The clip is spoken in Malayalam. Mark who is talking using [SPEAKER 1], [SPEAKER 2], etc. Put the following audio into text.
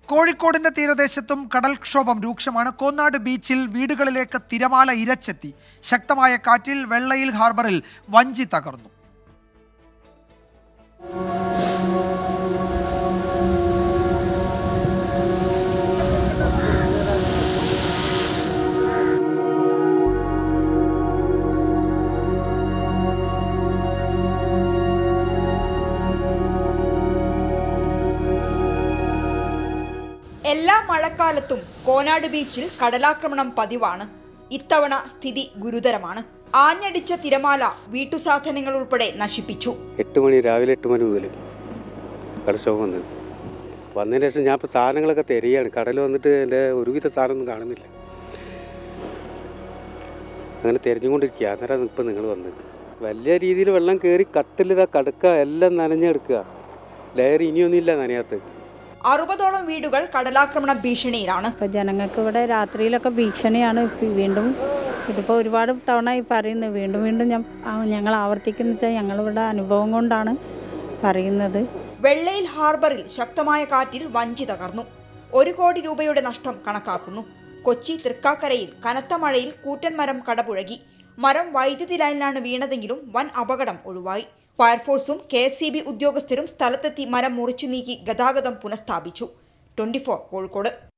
[SPEAKER 1] കോഴിക്കോടിന്റെ തീരദേശത്തും കടൽക്ഷോഭം രൂക്ഷമാണ് കോന്നാട് ബീച്ചിൽ വീടുകളിലേക്ക് തിരമാല ഇരച്ചെത്തി ശക്തമായ കാറ്റിൽ വെള്ളയിൽ ഹാർബറിൽ വഞ്ചി തകർന്നു
[SPEAKER 2] എല്ലാ മഴക്കാലത്തും കോനാട് ബീച്ചിൽ കടലാക്രമണം പതിവാണ് ഇത്തവണ സ്ഥിതി ഗുരുതരമാണ് ആഞ്ഞടിച്ച തിരമാല വീട്ടുസാധനങ്ങൾ ഉൾപ്പെടെ നശിപ്പിച്ചു
[SPEAKER 3] എട്ട് മണി രാവിലെ എട്ട് മണി മുതൽ കടൽക്ഷോഭം വന്നത് വന്നതിന് ശേഷം ഞാൻ ഇപ്പോൾ സാധനങ്ങളൊക്കെ തിരയാണ് കടൽ വന്നിട്ട് എൻ്റെ ഒരുവിധ സാധനമൊന്നും കാണുന്നില്ല അങ്ങനെ തിരഞ്ഞുകൊണ്ടിരിക്കുക അന്നേരം ഇപ്പം നിങ്ങൾ വന്നത് വലിയ രീതിയിൽ വെള്ളം കയറി കട്ടിലിതാ കടക്കുക എല്ലാം നനഞ്ഞെടുക്കുക ലെയർ ഇനിയൊന്നുമില്ല നനയാത്ത
[SPEAKER 2] അറുപതോളം വീടുകൾ കടലാക്രമണ ഭീഷണിയിലാണ്
[SPEAKER 4] ഇപ്പോൾ ജനങ്ങൾക്ക് ഇവിടെ രാത്രിയിലൊക്കെ ഭീഷണിയാണ് ഇപ്പം വീണ്ടും ഇതിപ്പോൾ ഒരുപാട് തവണ ഈ പറയുന്നത് വീണ്ടും വീണ്ടും ഞാൻ ആ, ഞങ്ങൾ ആവർത്തിക്കുന്ന വെച്ചാൽ ഞങ്ങളിവിടെ അനുഭവം കൊണ്ടാണ് പറയുന്നത്
[SPEAKER 2] വെള്ളയിൽ ഹാർബറിൽ ശക്തമായ കാറ്റിൽ വഞ്ചി തകർന്നു ഒരു കോടി രൂപയുടെ നഷ്ടം കണക്കാക്കുന്നു കൊച്ചി തൃക്കാക്കരയിൽ കനത്ത മഴയിൽ കൂറ്റൻ മരം കടപുഴകി മരം വൈദ്യുതി ലൈനിലാണ് വീണതെങ്കിലും വൻ അപകടം ഒഴിവായി ഫയർഫോഴ്സും കെ ഉദ്യോഗസ്ഥരും സ്ഥലത്തെത്തി മരം മുറിച്ചു നീക്കി ഗതാഗതം പുനഃസ്ഥാപിച്ചു ട്വന്റി കോഴിക്കോട്